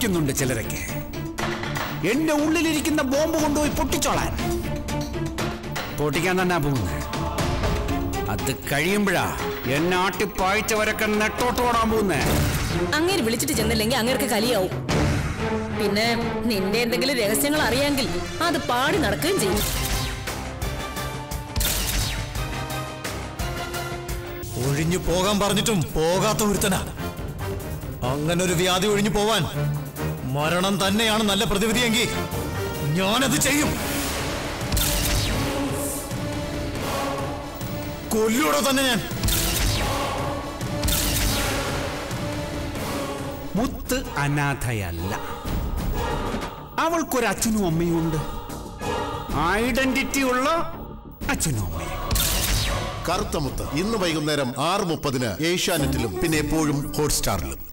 കൊതിക്കുന്നുണ്ട് ചിലരൊക്കെ എന്റെ ഉള്ളിലിരിക്കുന്ന ബോംബ് കൊണ്ടുപോയി പൊട്ടിച്ചോളാൻ പൊട്ടിക്കാൻ തന്നെ പോകുന്നത് അത് കഴിയുമ്പോഴാ എന്നെ ആട്ടിപ്പായ്ച്ചവരൊക്കെ നെട്ടോട്ടോടാൻ പോകുന്നേ അങ്ങേര് വിളിച്ചിട്ട് ചെന്നില്ലെങ്കിൽ അങ്ങേർക്ക് കലിയാവും പിന്നെ നിന്റെ എന്തെങ്കിലും രഹസ്യങ്ങൾ അറിയാമെങ്കിൽ അത് പാടി നടക്കുകയും ചെയ്യും ഒഴിഞ്ഞു പോകാൻ പറഞ്ഞിട്ടും പോകാത്ത ഒരുത്തനാ അങ്ങനെ ഒരു വ്യാധി ഒഴിഞ്ഞു പോവാൻ മരണം തന്നെയാണ് നല്ല പ്രതിവിധിയെങ്കിൽ ഞാനത് ചെയ്യും കൊല്ലൂടെ തന്നെ ഞാൻ മുത്ത് അനാഥയല്ല അവൾക്കൊരു അച്ഛനും അമ്മയും ഉണ്ട് ഐഡന്റിറ്റി ഉള്ള അച്ഛനും അമ്മയും കറുത്തമുത്ത് ഇന്ന് വൈകുന്നേരം ആറ് മുപ്പതിന് ഏഷ്യാനെറ്റിലും പിന്നെ എപ്പോഴും ഹോട്ട്സ്റ്റാറിലും